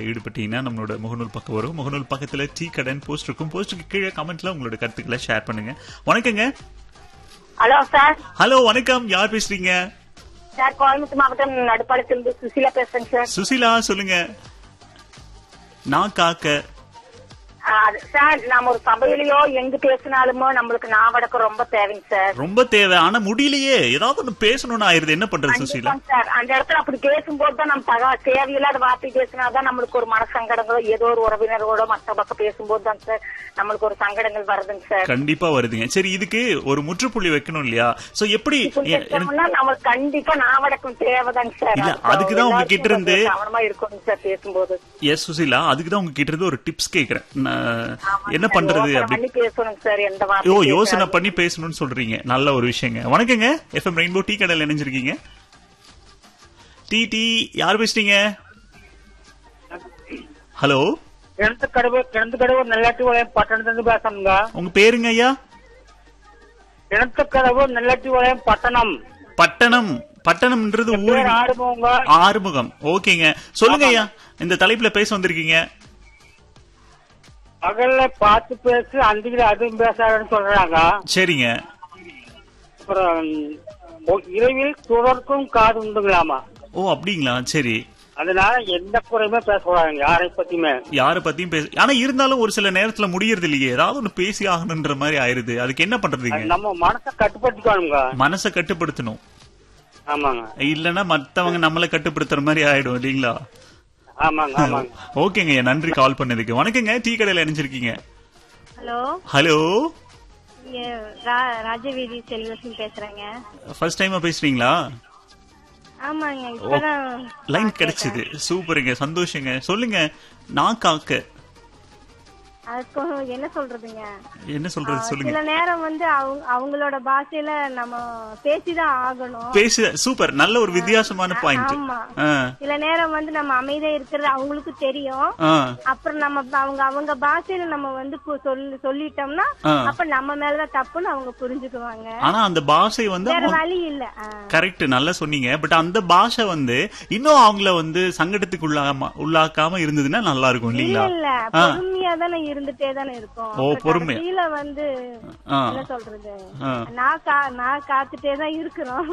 ஈடுபட்டீங்கன்னா நம்மளோட முகநூல் பக்கம் வரும் முகநூல் பக்கத்துல டீ கடன் போஸ்ட் இருக்கும் போஸ்ட்டுக்கு கீழே கமெண்ட்ல உங்களோட கருத்துக்களை ஷேர் பண்ணுங்க வணக்கங்க ஹலோ சார் ஹலோ வணக்கம் யார் பேசுறீங்க சார் கோயம்புத்தூர் மாவட்டம் நடுப்பாளத்திலிருந்து சுசிலா பேசுறேங்க சார் சுசிலா சொல்லுங்க நான் காக்க ஆ, அது- சார் நாம ஒரு சபையிலயோ எங்க பேசினாலுமோ நம்மளுக்கு நாவடக்கம் ரொம்ப தேவைங்க சார் ரொம்ப தேவை ஆனா முடியலையே ஏதாவது ஒண்ணு பேசணும்னு ஆயிருது என்ன பண்றது சுசிலா கண்டிப்பாங்க சார் அந்த இடத்துல அப்படி பேசும்போது தான் நம்ம தகா தேவையில்லாத வார்த்தை பேசினாதான் நம்மளுக்கு ஒரு மனசங்கடங்களோ ஏதோ ஒரு உறவினரோட மத்த பக்கம் பேசும்போது தான் சார் நம்மளுக்கு ஒரு சங்கடங்கள் வருதுங்க சார் கண்டிப்பா வருதுங்க சரி இதுக்கு ஒரு முற்றுப்புள்ளி வைக்கணும் இல்லையா சோ எப்படி இப்படி எ- எனக்கு- பேசணும்னா நம்மளுக்கு கண்டிப்பா நாவடக்கம் தேவைதாங்க சார் இல்ல, அதுக்கு அதுக்குதான் உங்க கிட்ட எல்லாருக்கும் இருந்து- கொஞ்சம் கவனமா இருக்கணும் சார் பேசும்போது எஸ் சுசிலா அதுக்கு தான் உங்க கிட்ட இருந்து ஒரு டிப்ஸ் கேக்குறேன் நான் ஆமாங்க என்ன சார், பண்றது யோசனை அப்படி பண்ணி பேசணுங்க சார் எந்த ஓ வார்த்தை யோசனை பண்ணி பேசணும்னு சொல்றீங்க நல்ல ஒரு விஷயங்க வணக்கங்க எஃப்எம் ரெயின்போ டீ கடையில் இணைஞ்சிருக்கீங்க டீ டீ யார் பேசுறீங்க ஹலோ கிணத்து கடவு கிணத்து கடவு நெல்லாட்டி வளையம் பட்டணத்திலிருந்து பேசணுங்க உங்க பேருங்க ஐயா கிணத்து கடவு நெல்லாட்டி வளையம் பட்டணம் பட்டணம் பட்டணம்ன்றது ஊர் பேர் ஆடுமோங்க ஆறுமுகம் ஓகேங்க சொல்லுங்க ஐயா இந்த தலைப்புல பேச வந்திருக்கீங்க பகல்ல பார்த்து பேசி அந்திகில அதுவும் பேசாதுன்னு சொல்றாங்க சரிங்க அப்புறம் ஒ- இரவில் துறக்கும் காது உண்டுங்களாமா ஓ அப்படிங்களா சரி அதனால எந்த குறையுமே பேசக்கூடாதுங்க யாரை பத்தியுமே யார பத்தியும் பேச ஆனா இருந்தாலும் ஒரு சில நேரத்துல முடியறது இல்லையே ஏதாவது ஒண்ணு பேசி ஆகணுன்ற மாதிரி ஆயிருது அதுக்கு என்ன பண்றதுங்க அது நம்ம மனசை கட்டுப்படுத்திக்கணுங்க மனசை கட்டுப்படுத்தணும் ஆமாங்க இல்லன்னா மத்தவங்க நம்மள கட்டுப்படுத்துற மாதிரி ஆயிடும் இல்லீங்களா ஆமாங்க ஆமாங்க ஓகேங்க நன்றி கால் பண்ணதுக்கு வணக்கங்க டீ கடையில இணைஞ்சிருக்கீங்க ஹலோ ஹலோ இங்க ரா- ராஜவீதி செல்வரசன் பேசுறேங்க ஃபர்ஸ்ட் டைமா பேசுறீங்களா ஆமாங்க இப்பதான் லைன் கிடைச்சது சூப்பருங்க சந்தோஷங்க சொல்லுங்க நான் காக்க அதுக்கு என்ன சொல்றதுங்க என்ன சொல்றது சொல்லுங்க சில நேரம் வந்து அவங்க அவங்களோட பாஷையில நம்ம பேசிதான் ஆகணும் பேசு சூப்பர் நல்ல ஒரு வித்தியாசமான பாயிண்ட் ஆமா சில நேரம் வந்து நம்ம அமைதியா இருக்கிறது அவங்களுக்கு தெரியும் அப்புறம் நம்ம அவங்க அவங்க பாஷையில நம்ம வந்து கு- சொல்லி சொல்லிட்டோம்னா ஆ. அப்ப நம்ம மேலதான் தப்புன்னு அவங்க புரிஞ்சுக்குவாங்க ஆனா அந்த பாஷை வந்து வேற வழி இல்ல ஆ. கரெக்ட் நல்லா சொன்னீங்க பட் அந்த பாஷை வந்து இன்னும் அவங்கள வந்து சங்கடத்துக்கு உள்ளாம உள்ளாக்காம இருந்ததுன்னா நல்லா இருக்கும் இல்ல இல்லீங்களா இல்ல ஆ. பொறுமையா தானே இருந்துட்டே தானே இருக்கும் ஓ, அப்புறம் பொறுமையா. கடைசியில வந்து ஆ. என்ன சொல்றது ஆ. நான் கா நான் காத்துட்டே தான் இருக்கிறோம்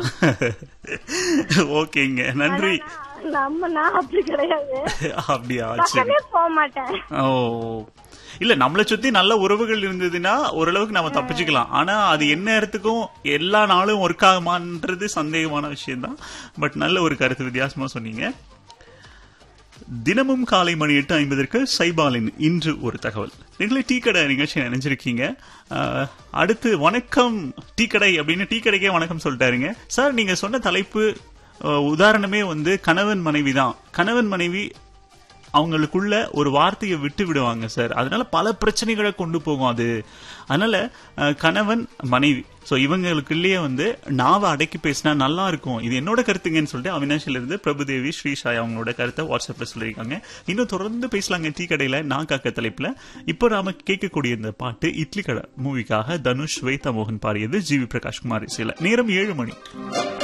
ஓகேங்க நன்றி ஆனா, நம்ம நான் அப்படி கிடையாது அப்படியா சரி பக்கமே போக மாட்டேன் ஓ இல்ல நம்மள சுத்தி நல்ல உறவுகள் இருந்ததுன்னா ஓரளவுக்கு நம்ம தப்பிச்சுக்கலாம் ஆனா அது என்ன நேரத்துக்கும் எல்லா நாளும் ஒர்க் ஆகுமான்றது சந்தேகமான விஷயம்தான் பட் நல்ல ஒரு கருத்து வித்தியாசமா சொன்னீங்க தினமும் காலை மணி எட்டு ஐம்பதற்கு சைபாலின் இன்று ஒரு தகவல் நீங்களே டீ கடை நிகழ்ச்சி நினைச்சிருக்கீங்க அஹ், அடுத்து வணக்கம் டீ கடை அப்படின்னு டீ கடைக்கே வணக்கம் சொல்லிட்டாருங்க சார் நீங்க சொன்ன தலைப்பு அஹ், உதாரணமே வந்து கணவன் மனைவி தான் கணவன் மனைவி அவங்களுக்குள்ள ஒரு வார்த்தையை விட்டு விடுவாங்க சார் அதனால பல பிரச்சனைகளை கொண்டு போகும் அது அதனால அஹ், கணவன் மனைவி ஸோ இவங்களுக்குள்ளேயே வந்து நாவை அடக்கி பேசினா நல்லா இருக்கும் இது என்னோட கருத்துங்கன்னு சொல்லிட்டு அவினாஷில இருந்து பிரபுதேவி ஸ்ரீஷாய் அவங்களோட கருத்தை வாட்ஸ்அப்ல சொல்லியிருக்காங்க இன்னும் தொடர்ந்து பேசலாங்க டீ கடையில நான் காக்க தலைப்புல இப்போ நாம கேட்கக்கூடிய இந்த பாட்டு இட்லி கடை மூவிக்காக தனுஷ் ஸ்வேதா மோகன் பாடியது ஜி வி பிரகாஷ் குமார் இசையில நேரம் ஏழு மணி